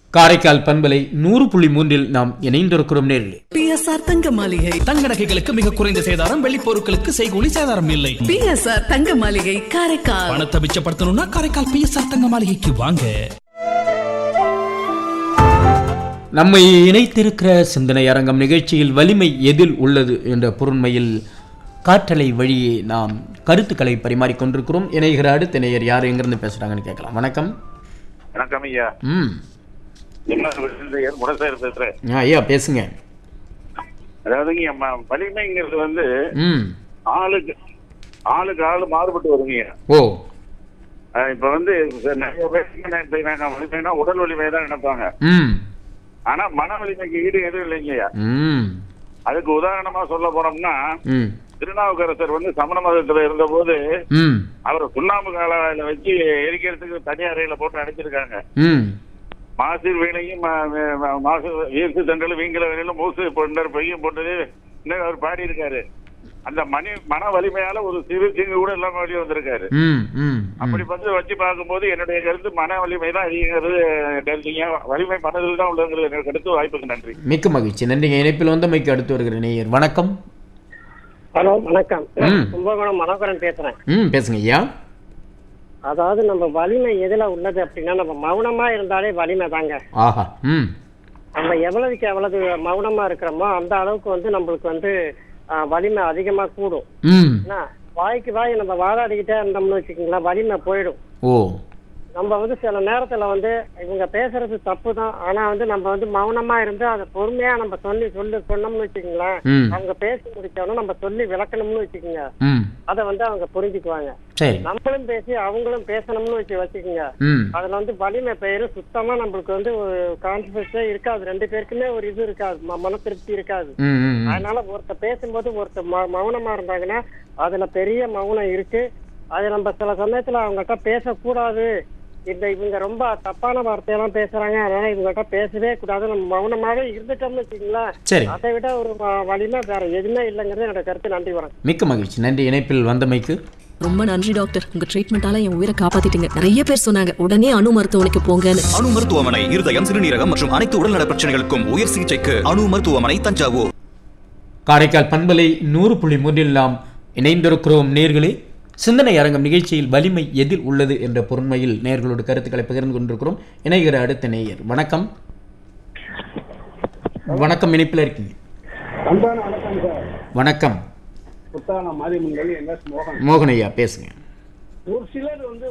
காரைக்கால் பண்பலை நூறு புள்ளி மூன்றில் நாம் இணைந்திருக்கிறோம் நேரில் பிஎஸ்ஆர் தங்க மாளிகை தங்க நகைகளுக்கு மிக குறைந்த சேதாரம் வெள்ளி பொருட்களுக்கு செய்கூலி சேதாரம் இல்லை பிஎஸ்ஆர் தங்க மாளிகை காரைக்கால் பணத்தை மிச்சப்படுத்தணும்னா காரைக்கால் பிஎஸ்ஆர் தங்க மாளிகைக்கு வாங்க நம்மை இணைத்திருக்கிற சிந்தனை அரங்கம் நிகழ்ச்சியில் வலிமை எதில் உள்ளது என்ற பொருண்மையில் காற்றலை வழியே நாம் கருத்துக்களை பரிமாறிக்கொண்டிருக்கிறோம் இணைகிற அடுத்த நேயர் யார் எங்கிருந்து பேசுறாங்கன்னு கேட்கலாம் வணக்கம் வணக்கம் ஐயா ம் என்ன முடசார் பேசுறேன் ஆ, ஐயா பேசுங்க அதாவதுங்க அம்மா வலிமைங்கிறது வந்து ம் ஆளுக்கு ஆளுக்கு ஆளு மாறுபட்டு வருங்க ஓ அஹ் இப்ப வந்து நிறைய பேர் என்ன நினைப்பாங்க, வலிமைனா உடல் வலிமை தான் நினைப்பாங்க ம் ஆனா மன வலிமைக்கு ஈடு எதுவும் இல்லைங்கய்யா ம் அதுக்கு உதாரணமா சொல்ல போனோம்னா ம் திருநாவுக்கரசர் வந்து சமண மதத்துல இருந்த போது ம் அவரை சுண்ணாம்பு காலையில வச்சு எரிக்கிறதுக்கு தனி அறையில போட்டு அடைச்சிருக்காங்க ம் மாசிர் வீணையும் ம- ம- மாசு ஈர்த்து தண்டல் வீங்கல வேலையிலும் மூசு பொண்டர் பையும் போட்டது இன்னும் அவர் பாடி இருக்காரு அந்த மணி மன வலிமையால ஒரு சிறு தீங்கு கூட இல்லாம வெளியே வந்திருக்காரு ம் ம் அப்படி வந்து வச்சு பார்க்கும்போது என்னுடைய கருத்து மன வலிமை தான் அதிகங்கிறது கருத்துங்க வலிமை மனதில் தான் உள்ளதுங்கிறது என்னோட கருத்து வாய்ப்புக்கு நன்றி மிக்க மகிழ்ச்சி நன்றிங்க இணைப்பில் வந்தமைக்கு அடுத்து வருகிற நேயர் வணக்கம் ஹலோ வணக்கம் ம். கும்பகோணம் மனோகரன் பேசுறேன் ம் பேசுங்க ஐயா அதாவது நம்ம வலிமை எதுல உள்ளது அப்படின்னா நம்ம மௌனமா இருந்தாலே வலிமை தாங்க ஆஹா ம் நம்ம எவ்வளவுக்கு எவ்வளவு மௌனமா இருக்கிறோமோ அந்த அளவுக்கு வந்து நம்மளுக்கு வந்து ஆ, வலிமை அதிகமா கூடும் ம் ஏன்னா வாய்க்கு வாய் நம்ம வாதாடிக்கிட்டே இருந்தோம்னு வச்சுக்கோங்களேன் வலிமை போயிடும் ஓ நம்ம வந்து சில நேரத்துல வந்து இவங்க பேசுறது தப்பு தான் ஆனா வந்து நம்ம வந்து மௌனமா இருந்து அதை பொறுமையா நம்ம சொல்லி சொல்லி சொன்னோம்னு வச்சுக்கோங்களேன் ம் அவங்க பேசி முடிச்சோன்னா நம்ம சொல்லி விளக்கணும்னு வச்சுக்கோங்க ம் அதை வந்து அவங்க புரிஞ்சுக்குவாங்க சரி நம்மளும் பேசி அவங்களும் பேசணும்னு வச்சு வச்சுக்கோங்க ம் அதுல வந்து வலிமை பெயரு சுத்தமா நம்மளுக்கு வந்து ஒரு கான்பிடன்ஸே இருக்காது ரெண்டு பேருக்குமே ஒரு இது இருக்காது ம- மன திருப்தி இருக்காது ம் ம் ம். அதனால ஒருத்தர் பேசும்போது ஒருத்தர் ம- மௌனமா இருந்தாங்கன்னா அதுல பெரிய மௌனம் இருக்கு அது நம்ம சில சமயத்துல அவங்ககிட்ட பேசக்கூடாது இந்த இவங்க ரொம்ப தப்பான வார்த்தையெல்லாம் பேசுறாங்க அதனால இவங்ககிட்ட பேசவே கூடாது நம்ம மௌனமாவே இருந்துட்டோம்னு வச்சுக்கீங்களேன் சரி அதை விட ஒரு வ- வலிமை வேற எதுவுமே இல்லைங்கிறது என்னோட கருத்து நன்றி வணக்கம் மிக்க மகிழ்ச்சி நன்றி இணைப்பில் வந்தமைக்கு ரொம்ப நன்றி டாக்டர் உங்க ட்ரீட்மெண்டால என் உயிரை காப்பாத்திட்டீங்க நிறைய பேர் சொன்னாங்க உடனே அணு மருத்துவமனைக்கு போங்கன்னு அணு மருத்துவமனை இருதயம் சிறுநீரகம் மற்றும் அனைத்து உடல்நல பிரச்சனைகளுக்கும் உயர் சிகிச்சைக்கு அணு மருத்துவமனை தஞ்சாவூர் காரைக்கால் பண்பலை நூறு புள்ளி மூன்றில் நாம் இணைந்திருக்கிறோம் நேர்களே சிந்தனை அரங்கம் நிகழ்ச்சியில் வலிமை எதில் உள்ளது என்ற பொருண்மையில் நேர்களோடு கருத்துக்களை பகிர்ந்து கொண்டிருக்கிறோம் இணைகிற அடுத்த நேயர் வணக்கம் வணக்கம் இணைப்பில் இருக்கீங்க அன்பான வணக்கம் சார் வணக்கம் புத்தான மாரியம்மன் என் எஸ் மோகன் மோகன் ஐயா பேசுங்க ஒரு சிலர் வந்து